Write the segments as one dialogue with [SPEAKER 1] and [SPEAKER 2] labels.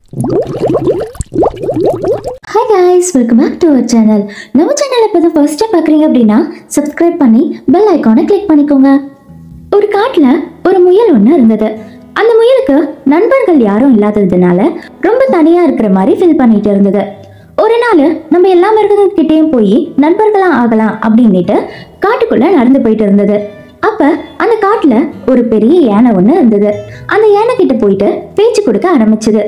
[SPEAKER 1] hi guys welcome back to our channel நம்ம channel இப்போ தான் ஃபர்ஸ்ட் டைம் பார்க்குறீங்க அப்படின்னா சப்ஸ்கிரைப் பண்ணி பெல் ஐக்கானை கிளிக் பண்ணிக்கோங்க ஒரு காட்டில் ஒரு முயல் ஒன்று இருந்தது அந்த முயலுக்கு நண்பர்கள் யாரும் இல்லாததுனால ரொம்ப தனியாக இருக்கிற மாதிரி ஃபீல் பண்ணிட்டு இருந்தது ஒரு நாள் நம்ம எல்லா மிருகங்கள்கிட்டயும் போய் நண்பர்களாக ஆகலாம் அப்படின்னுட்டு காட்டுக்குள்ளே நடந்து போயிட்டு இருந்தது அப்ப அந்த காட்டுல ஒரு பெரிய யானை ஒண்ணு இருந்தது அந்த யானை கிட்ட போயிட்டு பேச்சு கொடுக்க ஆரம்பிச்சது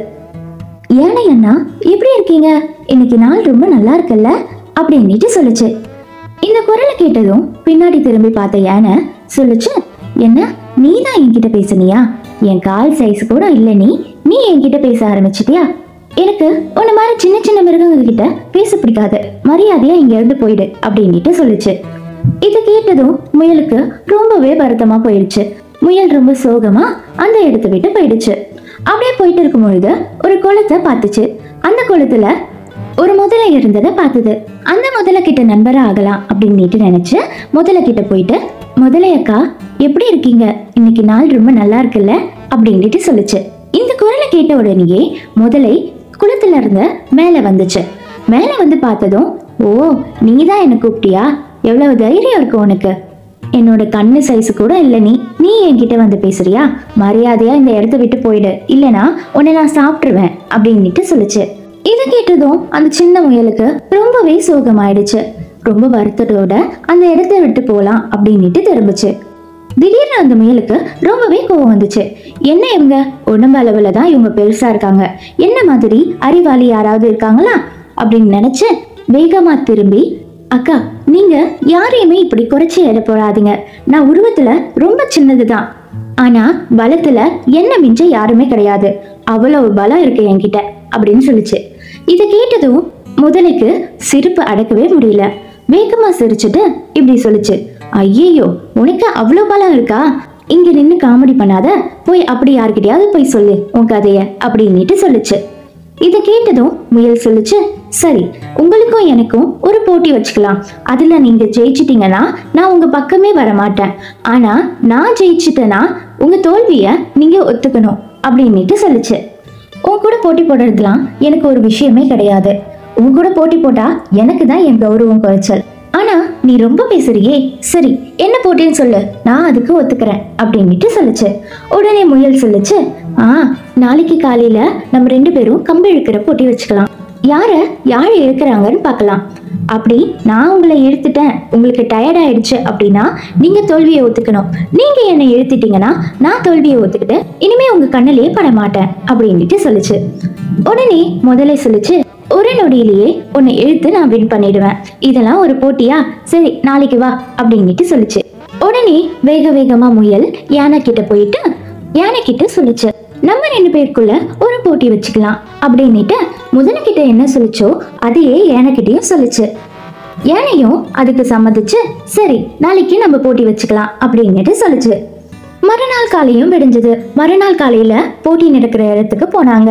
[SPEAKER 1] ஏனை அண்ணா எப்படி இருக்கீங்க இன்னைக்கு நாள் ரொம்ப நல்லா இருக்குல்ல அப்படின்னுட்டு சொல்லுச்சு இந்த குரலை கேட்டதும் பின்னாடி திரும்பி பார்த்த யானை சொல்லுச்சு என்ன நீ தான் என்கிட்ட பேசுனியா என் கால் சைஸ் கூட இல்லை நீ நீ என்கிட்ட பேச ஆரம்பிச்சிட்டியா எனக்கு உன்ன மாதிரி சின்ன சின்ன மிருகங்கள் கிட்ட பேச பிடிக்காது மரியாதையா இங்க இருந்து போயிடு அப்படின்னுட்டு சொல்லுச்சு இது கேட்டதும் முயலுக்கு ரொம்பவே வருத்தமா போயிடுச்சு முயல் ரொம்ப சோகமா அந்த இடத்த விட்டு போயிடுச்சு அப்படியே போயிட்டு இருக்கும் பொழுது ஒரு குளத்தை பார்த்துச்சு அந்த குளத்துல ஒரு முதலை இருந்ததை பார்த்தது அந்த முதலை கிட்ட நண்பரா ஆகலாம் அப்படின்னுட்டு நினைச்சு முதலை கிட்ட போயிட்டு முதலை அக்கா எப்படி இருக்கீங்க இன்னைக்கு நாள் ரொம்ப நல்லா இருக்குல்ல அப்படின்னுட்டு சொல்லுச்சு இந்த குரலை கேட்ட உடனேயே முதலை குளத்துல இருந்து மேல வந்துச்சு மேல வந்து பார்த்ததும் ஓ நீ தான் என்ன கூப்பிட்டியா எவ்வளவு தைரியம் இருக்கு உனக்கு என்னோட கண்ணு சைஸ் கூட இல்லை நீ நீ என்கிட்ட வந்து பேசுறியா மரியாதையா இந்த இடத்த விட்டு போயிடு இல்லனா உன்னை நான் சாப்பிட்டுருவேன் அப்படின்னுட்டு சொல்லுச்சு இதை கேட்டதும் அந்த சின்ன முயலுக்கு ரொம்பவே சோகமாயிடுச்சு ரொம்ப வருத்தத்தோட அந்த இடத்த விட்டு போலாம் அப்படின்னுட்டு திரும்பிச்சு திடீர்னு அந்த முயலுக்கு ரொம்பவே கோவம் வந்துச்சு என்ன இவங்க உடம்பு அளவுல தான் இவங்க பெருசா இருக்காங்க என்ன மாதிரி அறிவாளி யாராவது இருக்காங்களா அப்படின்னு நினைச்சு வேகமா திரும்பி அக்கா நீங்க யாரையுமே இப்படி குறைச்சி எடை போடாதீங்க நான் உருவத்துல ரொம்ப சின்னதுதான் ஆனா பலத்துல என்ன மிஞ்ச யாருமே கிடையாது அவ்வளவு பலம் இருக்கு என்கிட்ட அப்படின்னு சொல்லுச்சு இதை கேட்டதும் முதலைக்கு சிரிப்பு அடக்கவே முடியல வேகமா சிரிச்சுட்டு இப்படி சொல்லுச்சு ஐயையோ உனக்கு அவ்வளோ பலம் இருக்கா இங்க நின்னு காமெடி பண்ணாத போய் அப்படி யார்கிட்டயாவது போய் சொல்லு உன் கதைய அப்படின்னுட்டு சொல்லுச்சு இதை கேட்டதும் முயல் சொல்லுச்சு சரி உங்களுக்கும் எனக்கும் ஒரு போட்டி வச்சுக்கலாம் அதுல நீங்க ஜெயிச்சிட்டீங்கன்னா நான் உங்க பக்கமே வர மாட்டேன் ஆனா நான் ஜெயிச்சிட்டேன்னா உங்க தோல்விய நீங்க ஒத்துக்கணும் அப்படின்னுட்டு சொல்லுச்சு உன் கூட போட்டி போடுறதுலாம் எனக்கு ஒரு விஷயமே கிடையாது உன் கூட போட்டி போட்டா எனக்கு தான் என் கௌரவம் குறைச்சல் ஆனா நீ ரொம்ப பேசுறியே சரி என்ன போட்டின்னு சொல்லு நான் அதுக்கு ஒத்துக்கிறேன் அப்படின்னுட்டு சொல்லுச்சு உடனே முயல் சொல்லுச்சு ஆ நாளைக்கு காலையில நம்ம ரெண்டு பேரும் கம்பு இழுக்கிற போட்டி வச்சுக்கலாம் யார யார் இழுக்கிறாங்கன்னு பார்க்கலாம் அப்படி நான் உங்களை இழுத்துட்டேன் உங்களுக்கு டயர்ட் ஆயிடுச்சு அப்படின்னா நீங்க தோல்வியை ஒத்துக்கணும் நீங்க என்னை இழுத்துட்டீங்கன்னா நான் தோல்வியை ஒத்துக்கிட்டு இனிமே உங்க கண்ணிலேயே பட மாட்டேன் அப்படின்னுட்டு சொல்லுச்சு உடனே முதல்ல சொல்லுச்சு ஒரு நொடியிலேயே உன்னை இழுத்து நான் வின் பண்ணிடுவேன் இதெல்லாம் ஒரு போட்டியா சரி நாளைக்கு வா அப்படின்னுட்டு சொல்லுச்சு உடனே வேக வேகமா முயல் யானை கிட்ட போயிட்டு யானை கிட்ட சொல்லுச்சு நம்ம ரெண்டு பேருக்குள்ள ஒரு போட்டி வச்சுக்கலாம் அப்படின்னுட்டு முதல கிட்ட என்ன சொல்லுச்சோ அதையே யானைக்கிட்டயும் சொல்லுச்சு யானையும் அதுக்கு சம்மதிச்சு சரி நாளைக்கு நம்ம போட்டி வச்சுக்கலாம் அப்படின்னுட்டு சொல்லுச்சு மறுநாள் காலையும் விடிஞ்சது மறுநாள் காலையில போட்டி நடக்கிற இடத்துக்கு போனாங்க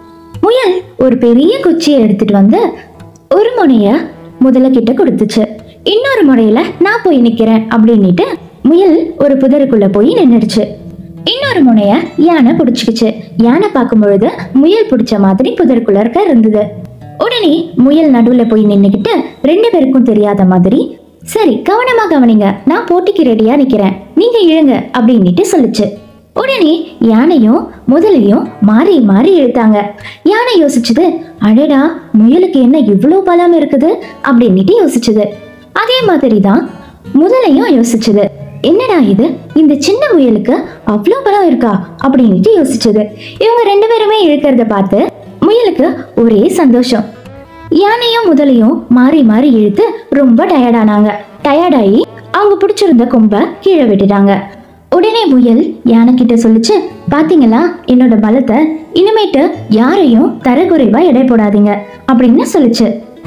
[SPEAKER 1] முயல் ஒரு பெரிய குச்சியை எடுத்துட்டு வந்து ஒரு முனைய முதல கிட்ட கொடுத்துச்சு இன்னொரு முனையில நான் போய் நிக்கிறேன் அப்படின்னுட்டு முயல் ஒரு புதருக்குள்ள போய் நின்னுடுச்சு இன்னொரு முனைய யானை பிடிச்சிக்கிச்சு யானை பார்க்கும் பொழுது முயல் பிடிச்ச மாதிரி புதருக்குள்ள இருக்க இருந்தது உடனே முயல் நடுவுல போய் நின்னுக்கிட்டு ரெண்டு பேருக்கும் தெரியாத மாதிரி சரி கவனமா கவனிங்க நான் போட்டிக்கு ரெடியா நிக்கிறேன் நீங்க இழுங்க அப்படின்னுட்டு சொல்லுச்சு உடனே யானையும் முதலையும் மாறி மாறி இழுத்தாங்க யானை யோசிச்சுது அடடா முயலுக்கு என்ன இவ்வளோ பலம் இருக்குது அப்படின்னுட்டு யோசிச்சுது அதே மாதிரி தான் முதலையும் யோசிச்சுது என்னடா இது இந்த சின்ன முயலுக்கு அவ்வளோ பலம் இருக்கா அப்படின்னுட்டு யோசிச்சுது இவங்க ரெண்டு பேருமே இழுக்கிறத பார்த்து முயலுக்கு ஒரே சந்தோஷம் யானையும் முதலையும் மாறி மாறி இழுத்து ரொம்ப டயர்டானாங்க டயர்டாகி அவங்க பிடிச்சிருந்த கொம்பை கீழே விட்டுட்டாங்க உடனே முயல் யானை கிட்ட சொல்லுச்சு பாத்தீங்களா என்னோட பலத்தை இனிமேட்டு யாரையும் தரக்குறைவா எடை போடாதீங்க அப்படின்னு சொல்லுச்சு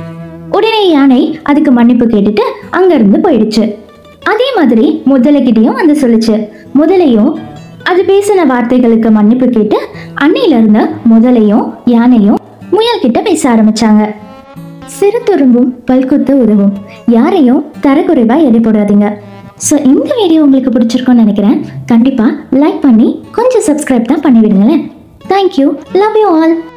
[SPEAKER 1] உடனே யானை அதுக்கு மன்னிப்பு கேட்டுட்டு அங்கிருந்து போயிடுச்சு அதே மாதிரி முதலைக்கிட்டையும் வந்து சொல்லுச்சு முதலையும் அது பேசின வார்த்தைகளுக்கு மன்னிப்பு கேட்டு அன்னையில இருந்து முதலையும் யானையும் முயல் கிட்ட பேச ஆரம்பிச்சாங்க சிறு துரும்பும் பல்குத்து உதவும் யாரையும் தரக்குறைவா எடை போடாதீங்க ஸோ இந்த வீடியோ உங்களுக்கு பிடிச்சிருக்கும்னு நினைக்கிறேன் கண்டிப்பாக லைக் பண்ணி கொஞ்சம் சப்ஸ்கிரைப் தான் பண்ணி விடுங்களேன் தேங்க்யூ லவ் யூ ஆல்